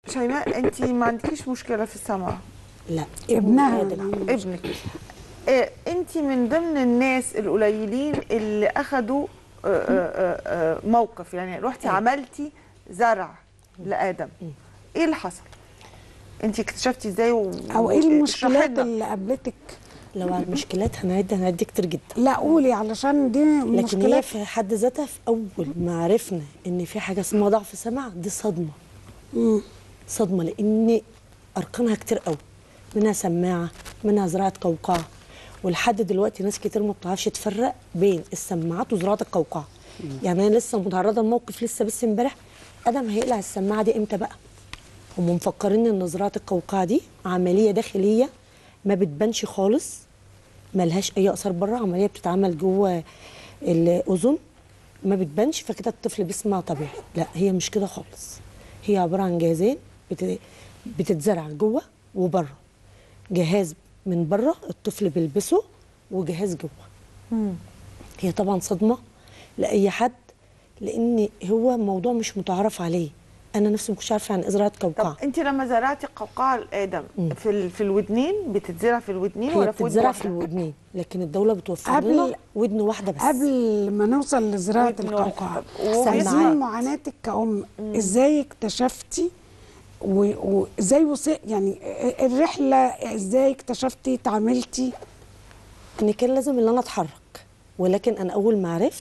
شيماء انت ما عندكيش مشكله في السمع لا ابنها ابن آدم. لا. ابنك آه، انت من ضمن الناس القليلين اللي اخذوا آه، آه، آه، موقف يعني رحتي عملتي زرع لادم ايه اللي حصل انت اكتشفتي ازاي و... او ايه اشرحي المشكلات لنا. اللي قابلتك لو على المشكلات هنعد هنعد كتير جدا لا قولي علشان دي لكن هي مشكلات في حد ذاتها في اول ما عرفنا ان في حاجه اسمها ضعف سمع دي صدمه مم. صدمه لان ارقامها كتير قوي منها سماعه منها زراعه قوقعه ولحد دلوقتي ناس كتير ما بتعرفش تفرق بين السماعات وزراعه القوقعه يعني انا لسه متعرضه لموقف لسه بس امبارح ادم هيقلع السماعه دي امتى بقى هم مفكرين ان زراعه القوقعه دي عمليه داخليه ما بتبانش خالص ملهاش اي اثار بره عمليه بتتعمل جوه الاذن ما بتبانش فكده الطفل بيسمع طبيعي لا هي مش كده خالص هي عباره عن جهازين بت... بتتزرع جوه وبره جهاز من بره الطفل بيلبسه وجهاز جوه هي طبعا صدمه لاي حد لان هو موضوع مش متعارف عليه انا نفسي ما كنتش عارفه عن ازراعه قوقعه طب انت لما زرعتي قوقعه لادم في ال... في الودنين بتتزرع في الودنين هي ولا في ودن بتتزرع في واحدة؟ الودنين لكن الدوله بتوفر قبل- لنا ودن واحده بس قبل ما نوصل لزراعه ودن القوقعه واحدة. وهو عايزين سماعات. معاناتك كأم ازاي اكتشفتي و- وازاي وصل يعني الرحله ازاي اكتشفتي اتعاملتي ان كان لازم ان انا اتحرك ولكن انا اول ما عرفت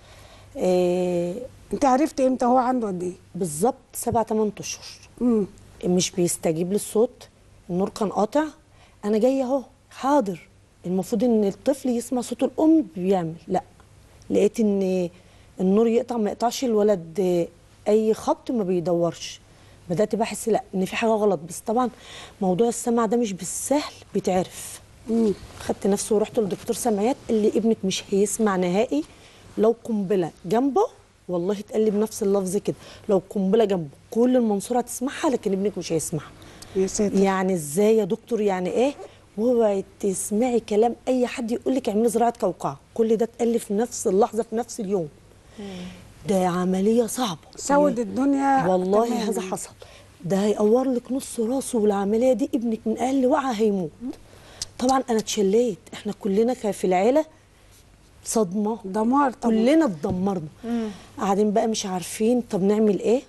آه انت عرفتي امتى هو عنده قد ايه بالظبط سبع ثمان اشهر امم مش بيستجيب للصوت النور كان قاطع انا جايه اهو حاضر المفروض ان الطفل يسمع صوت الام بيعمل لا لقيت ان النور يقطع ما يقطعش الولد آه، اي خبط ما بيدورش بدات بحس لا ان في حاجه غلط بس طبعا موضوع السمع ده مش بالسهل بيتعرف امم خدت نفسي ورحت لدكتور سمعيات قال لي ابنك مش هيسمع نهائي لو قنبله جنبه والله اتقال لي بنفس اللفظ كده لو قنبله جنبه كل المنصوره هتسمعها لكن ابنك مش هيسمعها يا ساتر يعني ازاي يا دكتور يعني ايه واوعي تسمعي كلام اي حد يقول لك اعملي زراعه قوقعه كل ده اتقال لي في نفس اللحظه في نفس اليوم ده عمليه صعبه سود الدنيا والله تماماً. هذا حصل ده هيقور لك نص راسه والعمليه دي ابنك من اقل وعي هيموت طبعا انا اتشليت احنا كلنا كان في العيله صدمه دمار طبعا كلنا اتدمرنا قاعدين بقى مش عارفين طب نعمل ايه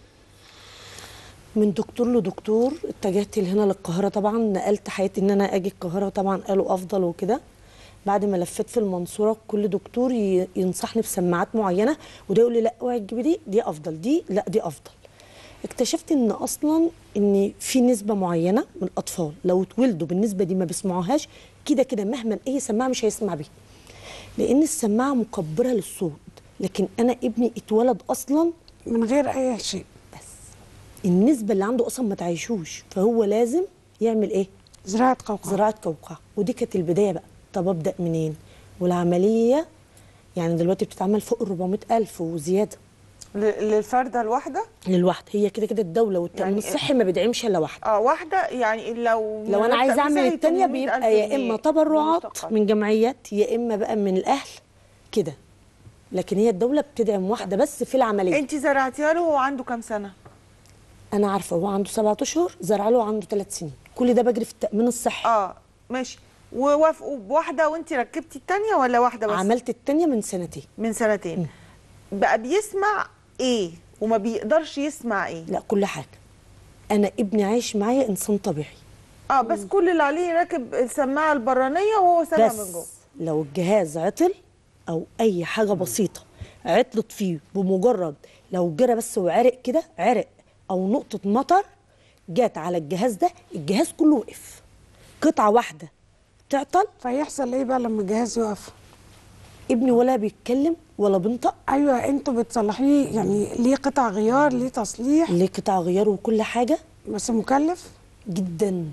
من دكتور لدكتور اتجهت هنا للقاهره طبعا نقلت حياتي ان انا اجي القاهره طبعا قالوا افضل وكده بعد ما لفيت في المنصوره كل دكتور ي- ينصحني بسماعات معينه وده يقول لي لا اوعي تجيبي دي دي افضل دي لا دي افضل اكتشفت ان اصلا ان في نسبه معينه من الاطفال لو اتولدوا بالنسبه دي ما بيسمعوهاش كده كده مهما اي سماعه مش هيسمع بيها لان السماعه مكبره للصوت لكن انا ابني اتولد اصلا من غير اي شيء بس النسبه اللي عنده اصلا ما تعيشوش فهو لازم يعمل ايه زراعه قوقعه زراعه قوقعه ودي كانت البدايه بقى طب ابدا منين والعمليه يعني دلوقتي بتتعمل فوق ال 400000 وزياده ل- للفرده الواحده للواحد هي كده كده الدوله والتامين يعني الصحي ما بيدعمش الا واحده اه واحده يعني لو لو انا عايزه اعمل مرتب التانيه مثالي بيبقى 800,000 يا اما جنيه تبرعات مستقل. من جمعيات يا اما بقى من الاهل كده لكن هي الدوله بتدعم واحده بس في العمليه انت زرعتيها له وهو عنده كام سنه انا عارفه هو عنده سبعة اشهر زرع له عنده ثلاث سنين كل ده بجري في التامين الصحي اه ماشي ووافقوا بواحده وانت ركبتي الثانيه ولا واحده بس عملت التانيه من سنتين من سنتين بقى بيسمع ايه وما بيقدرش يسمع ايه لا كل حاجه انا ابني عايش معايا انسان طبيعي اه بس كل اللي عليه راكب السماعه البرانيه وهو سامع بس من جوه لو الجهاز عطل او اي حاجه بسيطه عطلت فيه بمجرد لو جرى بس وعرق كده عرق او نقطه مطر جات على الجهاز ده الجهاز كله وقف قطعه واحده تعطل فيحصل ايه بقى لما الجهاز يقف ابني ولا بيتكلم ولا بينطق ايوه انتوا بتصلحيه يعني ليه قطع غيار ليه تصليح ليه قطع غيار وكل حاجه بس مكلف جدا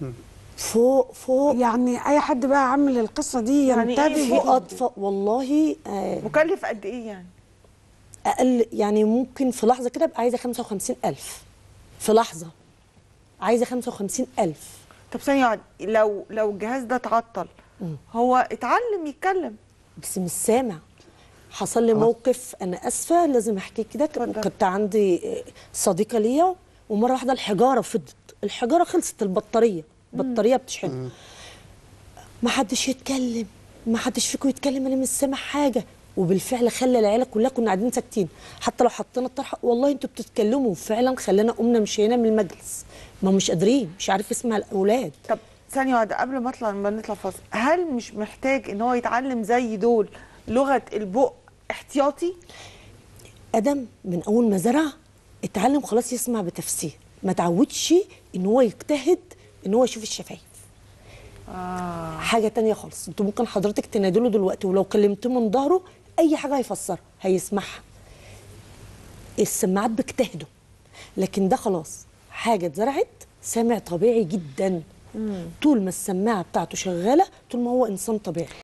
فوق فوق يعني اي حد بقى عامل القصه دي يعني إيه ينتبه فوق اطفال والله آه مكلف قد ايه يعني اقل يعني ممكن في لحظه كده ابقى عايزه 55000 في لحظه عايزه 55000 طب ثانيه واحده لو لو الجهاز ده اتعطل هو اتعلم يتكلم بس مش سامع حصل لي موقف انا اسفه لازم احكي كده اتفضل. كنت عندي آه، صديقه ليا ومره واحده الحجاره فضت الحجاره خلصت البطاريه البطاريه بتشحن ما حدش يتكلم ما حدش فيكم يتكلم انا مش سامع حاجه وبالفعل خلى العيله كلها كنا قاعدين ساكتين حتى لو حطينا الطرحه والله انتوا بتتكلموا فعلا خلانا قمنا مشينا من المجلس ما مش قادرين مش عارف يسمع الاولاد طب ثانيه واحده قبل ما اطلع ما نطلع فاصل هل مش محتاج ان هو يتعلم زي دول لغه البق احتياطي ادم من اول ما زرع اتعلم خلاص يسمع بتفسير ما تعودش ان هو يجتهد ان هو يشوف الشفايف آه. حاجه تانية خالص انتوا ممكن حضرتك تنادله دلوقتي ولو كلمتيه من ظهره اي حاجه هيفسرها هيسمعها السماعات بيجتهدوا لكن ده خلاص حاجه اتزرعت سامع طبيعي جدا طول ما السماعه بتاعته شغاله طول ما هو انسان طبيعي